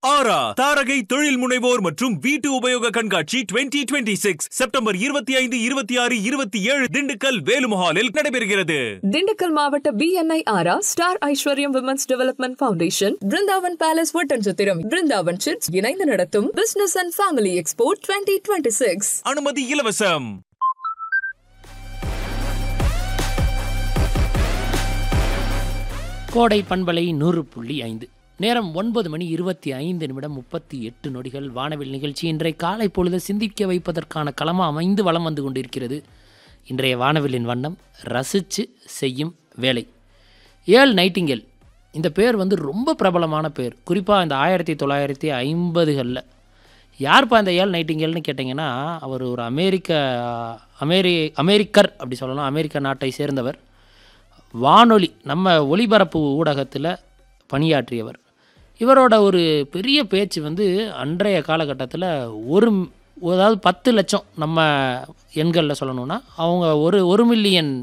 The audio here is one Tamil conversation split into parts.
ஆரா தாரகை தொழில் முனைவோர் மற்றும் வீட்டு உபயோக கண்காட்சி 2026 சிக்ஸ் செப்டம்பர் இருபத்தி ஐந்து இருபத்தி ஆறு இருபத்தி ஏழு திண்டுக்கல் வேலுமஹாலில் நடைபெறுகிறது திண்டுக்கல் மாவட்ட BNI aura star Aishwaryam women's development foundation Brindavan palace Oddanchatram Brindavan chits இணைந்து நடத்தும் business and family expo twenty twenty six அனுமதி இலவசம் கோடை பண்பலை நூறு புள்ளி ஐந்து நேரம் ஒன்பது மணி இருபத்தி ஐந்து நிமிடம் முப்பத்தி எட்டு நொடிகள் வானவில் நிகழ்ச்சி இன்றைய காலை பொழுது சிந்திக்க வைப்பதற்கான களமாக அமைந்து வலம் வந்து கொண்டிருக்கிறது இன்றைய வானவிலின் வண்ணம் ரசித்து செய்யும் வேலை ஏல் நைட்டிங்கேல் இந்த பேர் வந்து ரொம்ப பிரபலமான பேர் குறிப்பாக இந்த ஆயிரத்தி தொள்ளாயிரத்தி ஐம்பதுகளில் யார்ப்பா இந்த ஏல் நைட்டிங்கேல்னு கேட்டிங்கன்னா அவர் ஒரு அமெரிக்க அமெரி அமெரிக்கர் அப்படி சொல்லலாம் அமெரிக்க நாட்டை சேர்ந்தவர் வானொலி நம்ம ஒலிபரப்பு ஊடகத்தில் பணியாற்றியவர் இவரோட ஒரு பெரிய பேச்சு வந்து அன்றைய காலகட்டத்தில் ஒரு ம்- அதாவது பத்து லட்சம் நம்ம எண்களில் சொல்லணும்னா அவங்க ஒரு ஒரு மில்லியன்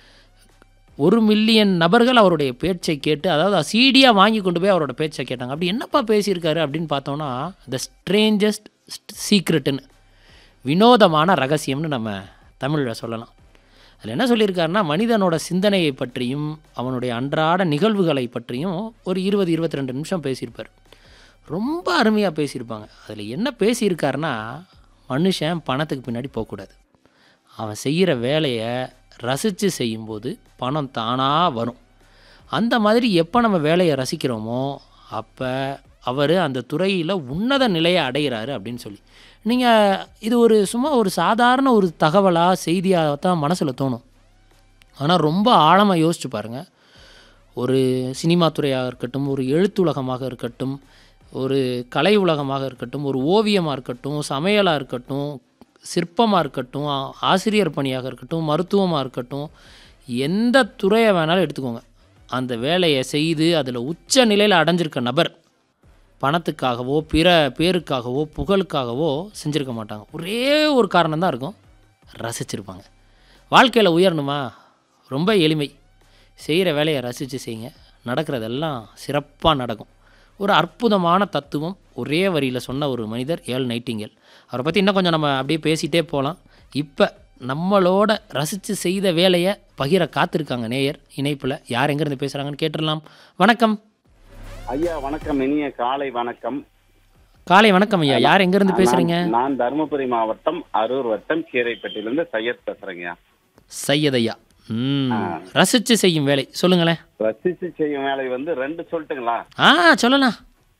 ஒரு மில்லியன் நபர்கள் அவருடைய பேச்சை கேட்டு அதாவது சீடியாக வாங்கி கொண்டு போய் அவரோட பேச்சை கேட்டாங்க அப்படி என்னப்பா பேசியிருக்காரு அப்படின்னு பார்த்தோன்னா த ஸ்ட்ரேஞ்சஸ்ட் சீக்ரெட்டுன்னு வினோதமான ரகசியம்னு நம்ம தமிழில் சொல்லலாம் அதில் என்ன சொல்லியிருக்காருன்னா மனிதனோட சிந்தனையை பற்றியும் அவனுடைய அன்றாட நிகழ்வுகளை பற்றியும் ஒரு இருபது இருபத்தி ரெண்டு நிமிஷம் பேசியிருப்பார் ரொம்ப அருமையாக பேசியிருப்பாங்க அதில் என்ன பேசியிருக்காருன்னா மனுஷன் பணத்துக்கு பின்னாடி போகக்கூடாது அவன் செய்கிற வேலையை ரசித்து செய்யும்போது பணம் தானாக வரும் அந்த மாதிரி எப்போ நம்ம வேலையை ரசிக்கிறோமோ அப்போ அவர் அந்த துறையில் உன்னத நிலையை அடைகிறாரு அப்படின்னு சொல்லி நீங்கள் இது ஒரு சும்மா ஒரு சாதாரண ஒரு தகவலாக செய்தியாக தான் மனசில் தோணும் ஆனால் ரொம்ப ஆழமாக யோசிச்சு பாருங்கள் ஒரு சினிமா துறையாக இருக்கட்டும் ஒரு எழுத்துலகமாக இருக்கட்டும் ஒரு கலை உலகமாக இருக்கட்டும் ஒரு ஓவியமாக இருக்கட்டும் சமையலாக இருக்கட்டும் சிற்பமாக இருக்கட்டும் ஆ- ஆசிரியர் பணியாக இருக்கட்டும் மருத்துவமாக இருக்கட்டும் எந்த துறையை வேணாலும் எடுத்துக்கோங்க அந்த வேலையை செய்து அதில் உச்ச நிலையில் அடைஞ்சிருக்க நபர் பணத்துக்காகவோ பிற பேருக்காகவோ புகழுக்காகவோ செஞ்சுருக்க மாட்டாங்க ஒரே ஒரு காரணம் தான் இருக்கும் ரசிச்சிருப்பாங்க வாழ்க்கையில் உயரணுமா ரொம்ப எளிமை செய்கிற வேலையை ரசித்து செய்யுங்க நடக்கிறதெல்லாம் சிறப்பாக நடக்கும் ஒரு அற்புதமான தத்துவம் ஒரே வரியில் சொன்ன ஒரு மனிதர் ஏல் நைட்டிங்கேல் அவரை பற்றி இன்னும் கொஞ்சம் நம்ம அப்படியே பேசிகிட்டே போகலாம் இப்போ நம்மளோட ரசித்து செய்த வேலையை பகிர காத்திருக்காங்க நேயர் இணைப்பில் யார் எங்கேருந்து பேசுகிறாங்கன்னு கேட்டுடலாம் வணக்கம் ஐயா வணக்கம் இனிய காலை வணக்கம் காலை வணக்கம் ஐயா யார் எங்கேருந்து பேசுகிறீங்க நான் நான் தருமபுரி மாவட்டம் அரூர் வட்டம் கீரைப்பட்டியிலிருந்து சையத் பேசுறேங்க சையதையா ம் ரசித்து செய்யும் வேலை சொல்லுங்களேன் ரசிச்சு செய்யும் வேலை வந்து ரெண்டு சொல்லட்டுங்களா ஆ சொல்லலாம்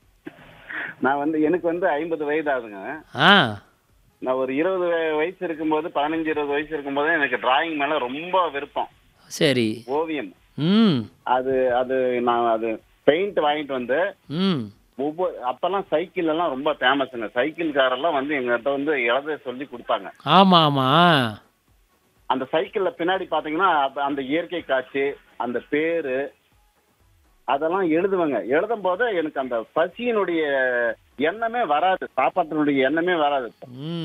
நான் வந்து எனக்கு வந்து ஐம்பது வயது ஆகுதுங்க ஆ நான் ஒரு இருபது வய- வயசு இருக்கும்போது பதினஞ்சு இருபது வயசு இருக்கும்போது எனக்கு டிராயிங் மேல ரொம்ப விருப்பம் சரி ஓவியம் ம் அது அது நான் அது பெயிண்ட் வாங்கிட்டு வந்து ம் ஒவ்வொரு அப்பெல்லாம் சைக்கிள் எல்லாம் ரொம்ப ஃபேமஸுங்க சைக்கிள்காரெல்லாம் வந்து எங்ககிட்ட வந்து எழுத சொல்லி கொடுப்பாங்க ஆமாம் ஆமாம் அந்த சைக்கிள்ல பின்னாடி பாத்தீங்கன்னா அப்ப அந்த இயற்கை காட்சி அந்த பேரு அதெல்லாம் எழுதுவேங்க எழுதும் போது எனக்கு அந்த பசியினுடைய எண்ணமே வராது சாப்பாட்டினுடைய எண்ணமே வராது ம்